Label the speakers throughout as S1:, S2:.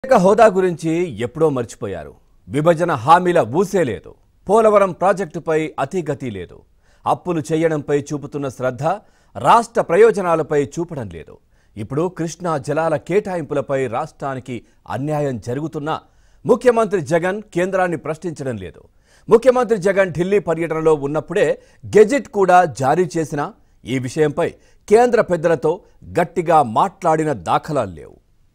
S1: ప్రత్యేక హోదా గురించి ఎప్పుడో మర్చిపోయారు విభజన హామీల ఊసే లేదు పోలవరం ప్రాజెక్టుపై అతిగతి లేదు అప్పులు చేయడంపై చూపుతున్న శ్రద్ధ రాష్ట్ర ప్రయోజనాలపై చూపడం లేదు ఇప్పుడు కృష్ణా జలాల కేటాయింపులపై రాష్ట్రానికి అన్యాయం జరుగుతున్నా ముఖ్యమంత్రి జగన్ కేంద్రాన్ని ప్రశ్నించడం లేదు ముఖ్యమంత్రి జగన్ ఢిల్లీ పర్యటనలో ఉన్నప్పుడే గెజెట్ కూడా జారీ చేసినా ఈ విషయంపై కేంద్ర పెద్దలతో గట్టిగా మాట్లాడిన దాఖలాలు లేవు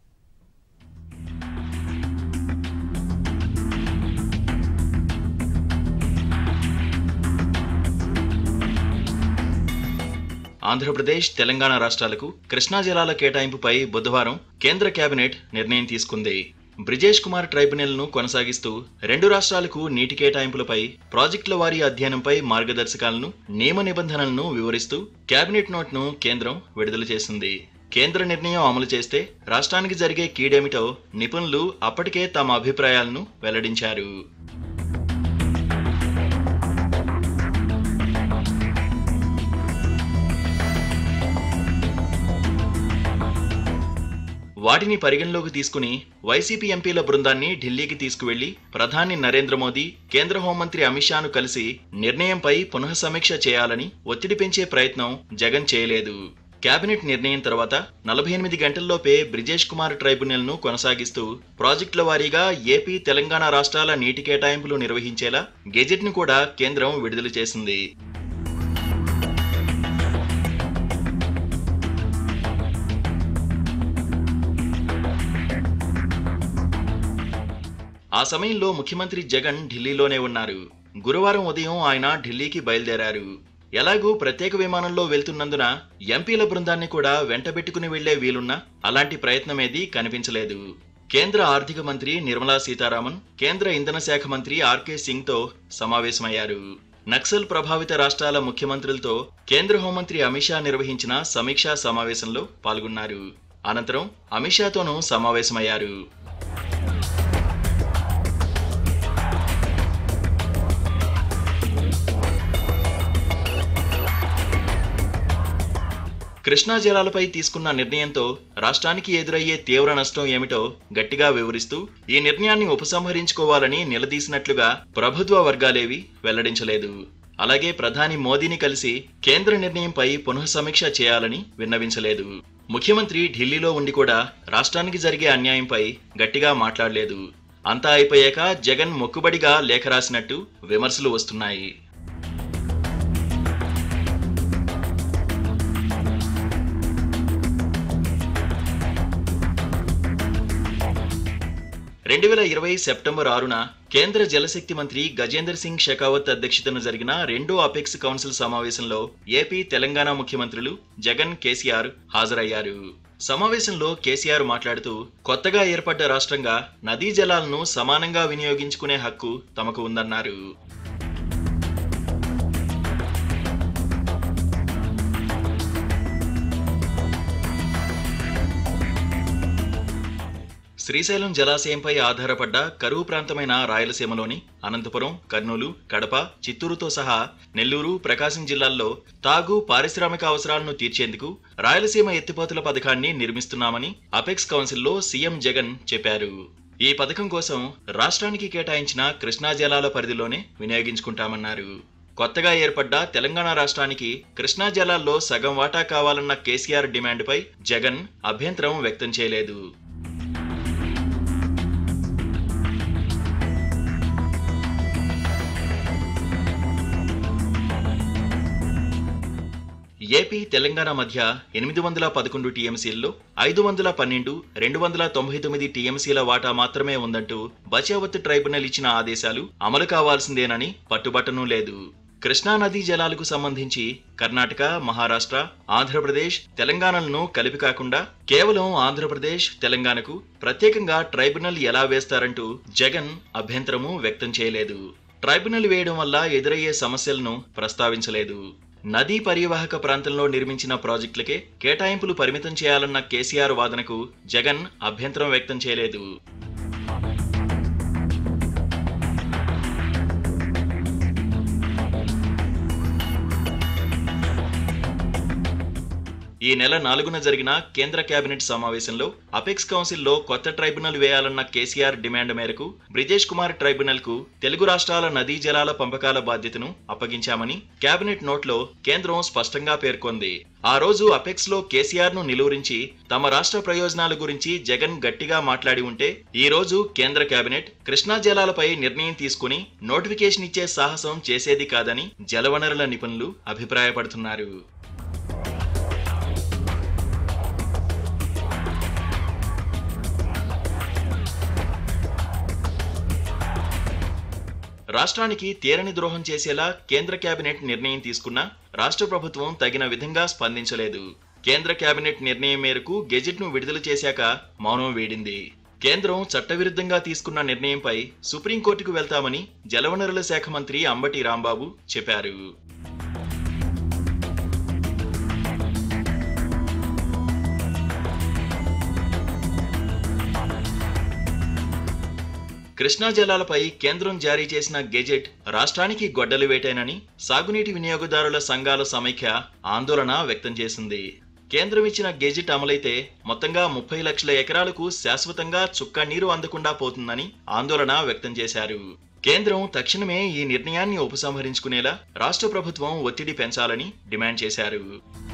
S2: ఆంధ్రప్రదేశ్ తెలంగాణ రాష్ట్రాలకు కృష్ణా జలాల కేటాయింపుపై బుధవారం కేంద్ర కేబినెట్ నిర్ణయం తీసుకుంది బ్రిజేష్ కుమార్ ట్రైబ్యునల్ను కొనసాగిస్తూ రెండు రాష్ట్రాలకు నీటి కేటాయింపులపై ప్రాజెక్టుల వారీ అధ్యయనంపై మార్గదర్శకాలను నియమ నిబంధనలను వివరిస్తూ కేబినెట్ నోట్ను కేంద్రం విడుదల చేసింది కేంద్ర నిర్ణయం అమలు చేస్తే రాష్ట్రానికి జరిగే కీడేమిటో నిపుణులు అప్పటికే తమ అభిప్రాయాలను వెల్లడించారు వాటిని పరిగణలోకి తీసుకుని వైసీపీ ఎంపీల బృందాన్ని ఢిల్లీకి తీసుకువెళ్లి ప్రధాని నరేంద్ర మోదీ కేంద్ర హోంమంత్రి అమిత్ షాను కలిసి నిర్ణయంపై పునః సమీక్ష చేయాలని ఒత్తిడి పెంచే ప్రయత్నం జగన్ చేయలేదు కేబినెట్ నిర్ణయం తర్వాత నలభై ఎనిమిది గంటల్లోపే బ్రిజేష్ కుమార్ ట్రైబ్యునల్ను కొనసాగిస్తూ ప్రాజెక్టుల వారీగా ఏపీ తెలంగాణ రాష్ట్రాల నీటి కేటాయింపులు నిర్వహించేలా గెజెట్ను కూడా కేంద్రం విడుదల చేసింది ఆ సమయంలో ముఖ్యమంత్రి జగన్ ఢిల్లీలోనే ఉన్నారు గురువారం ఉదయం ఆయన ఢిల్లీకి బయలుదేరారు ఎలాగూ ప్రత్యేక విమానంలో వెళ్తున్నందున ఎంపీల బృందాన్ని కూడా వెంటబెట్టుకుని వెళ్లే వీలున్నా అలాంటి ప్రయత్నమేదీ కనిపించలేదు కేంద్ర ఆర్థిక మంత్రి నిర్మలా సీతారామన్ కేంద్ర ఇంధన శాఖ మంత్రి ఆర్కే సింగ్తో సమావేశమయ్యారు నక్సల్ ప్రభావిత రాష్ట్రాల ముఖ్యమంత్రులతో కేంద్ర హోంమంత్రి అమిత్ షా నిర్వహించిన సమీక్షా సమావేశంలో పాల్గొన్నారు అనంతరం అమిత్ షాతోనూ సమావేశమయ్యారు కృష్ణా జలాలపై తీసుకున్న నిర్ణయంతో రాష్ట్రానికి ఎదురయ్యే తీవ్ర నష్టం ఏమిటో గట్టిగా వివరిస్తూ ఈ నిర్ణయాన్ని ఉపసంహరించుకోవాలని నిలదీసినట్లుగా ప్రభుత్వ వర్గాలేవి వెల్లడించలేదు అలాగే ప్రధాని మోదీని కలిసి కేంద్ర నిర్ణయంపై పునః సమీక్ష చేయాలని విన్నవించలేదు ముఖ్యమంత్రి ఢిల్లీలో ఉండి కూడా రాష్ట్రానికి జరిగే అన్యాయంపై గట్టిగా మాట్లాడలేదు అంతా అయిపోయాక జగన్ మొక్కుబడిగా లేఖ రాసినట్టు విమర్శలు వస్తున్నాయి రెండు వేల ఇరవై సెప్టెంబర్ ఆరున కేంద్ర జలశక్తి మంత్రి గజేందర్ సింగ్ షెకావత్ అధ్యక్షతన జరిగిన రెండో అపెక్స్ కౌన్సిల్ సమావేశంలో ఏపీ తెలంగాణ ముఖ్యమంత్రులు జగన్ కేసీఆర్ హాజరయ్యారు సమావేశంలో కేసీఆర్ మాట్లాడుతూ కొత్తగా ఏర్పడ్డ రాష్ట్రంగా నదీ జలాలను సమానంగా వినియోగించుకునే హక్కు తమకు ఉందన్నారు శ్రీశైలం జలాశయంపై ఆధారపడ్డ కరువు ప్రాంతమైన రాయలసీమలోని అనంతపురం కర్నూలు కడప చిత్తూరుతో సహా నెల్లూరు ప్రకాశం జిల్లాల్లో తాగు పారిశ్రామిక అవసరాలను తీర్చేందుకు రాయలసీమ ఎత్తిపోతల పథకాన్ని నిర్మిస్తున్నామని అపెక్స్ కౌన్సిల్లో సీఎం జగన్ చెప్పారు ఈ పథకం కోసం రాష్ట్రానికి కేటాయించిన కృష్ణా జలాల పరిధిలోనే వినియోగించుకుంటామన్నారు కొత్తగా ఏర్పడ్డ తెలంగాణ రాష్ట్రానికి కృష్ణా జలాల్లో సగం వాటా కావాలన్న కేసీఆర్ డిమాండ్పై జగన్ అభ్యంతరం వ్యక్తం చేయలేదు ఏపీ తెలంగాణ మధ్య ఎనిమిది వందల పదకొండు టీఎంసీల్లో ఐదు వందల పన్నెండు రెండు వందల తొంభై తొమ్మిది టీఎంసీల వాటా మాత్రమే ఉందంటూ బచావత్ ట్రైబ్యునల్ ఇచ్చిన ఆదేశాలు అమలు కావాల్సిందేనని పట్టుబట్టను లేదు కృష్ణా నదీ జలాలకు సంబంధించి కర్ణాటక మహారాష్ట్ర ఆంధ్రప్రదేశ్ తెలంగాణలను కలిపి కాకుండా కేవలం ఆంధ్రప్రదేశ్ తెలంగాణకు ప్రత్యేకంగా ట్రైబ్యునల్ ఎలా వేస్తారంటూ జగన్ అభ్యంతరము వ్యక్తం చేయలేదు ట్రైబ్యునల్ వేయడం వల్ల ఎదురయ్యే సమస్యలను ప్రస్తావించలేదు నదీ పరివాహక ప్రాంతంలో నిర్మించిన ప్రాజెక్టులకే కేటాయింపులు పరిమితం చేయాలన్న కేసీఆర్ వాదనకు జగన్ అభ్యంతరం వ్యక్తం చేయలేదు ఈ ఈ నెల నాలుగున జరిగిన కేంద్ర కేబినెట్ సమావేశంలో అపెక్స్ కౌన్సిల్లో కొత్త ట్రైబ్యునల్ వేయాలన్న కేసీఆర్ డిమాండ్ మేరకు బ్రిజేష్ కుమార్ ట్రైబ్యునల్ కు తెలుగు రాష్ట్రాల నదీ జలాల పంపకాల బాధ్యతను అప్పగించామని కేబినెట్ నోట్లో కేంద్రం స్పష్టంగా పేర్కొంది ఆ రోజు అపెక్స్ లో కేసీఆర్ ను నిలువరించి తమ రాష్ట్ర ప్రయోజనాల గురించి జగన్ గట్టిగా మాట్లాడి ఉంటే ఈ రోజు కేంద్ర కేబినెట్ కృష్ణా జలాలపై నిర్ణయం తీసుకుని నోటిఫికేషన్ ఇచ్చే సాహసం చేసేది కాదని జలవనరుల నిపుణులు అభిప్రాయపడుతున్నారు రాష్ట్రానికి తీరని ద్రోహం చేసేలా కేంద్ర కేబినెట్ నిర్ణయం తీసుకున్నా రాష్ట్ర ప్రభుత్వం తగిన విధంగా స్పందించలేదు కేంద్ర కేబినెట్ నిర్ణయం మేరకు గెజెట్ను విడుదల చేశాక మౌనం వీడింది కేంద్రం చట్టవిరుద్ధంగా తీసుకున్న నిర్ణయంపై సుప్రీంకోర్టుకు వెళ్తామని జలవనరుల శాఖ మంత్రి అంబటి రాంబాబు చెప్పారు కృష్ణా జలాలపై కేంద్రం జారీ చేసిన గెజెట్ రాష్ట్రానికి గొడ్డలి వేటేనని సాగునీటి వినియోగదారుల సంఘాల సమైక్య ఆందోళన వ్యక్తం చేసింది కేంద్రం ఇచ్చిన గెజెట్ అమలైతే మొత్తంగా ముప్పై లక్షల ఎకరాలకు శాశ్వతంగా చుక్క నీరు అందకుండా పోతుందని ఆందోళన వ్యక్తం చేశారు కేంద్రం తక్షణమే ఈ నిర్ణయాన్ని ఉపసంహరించుకునేలా రాష్ట్ర ప్రభుత్వం ఒత్తిడి పెంచాలని డిమాండ్ చేశారు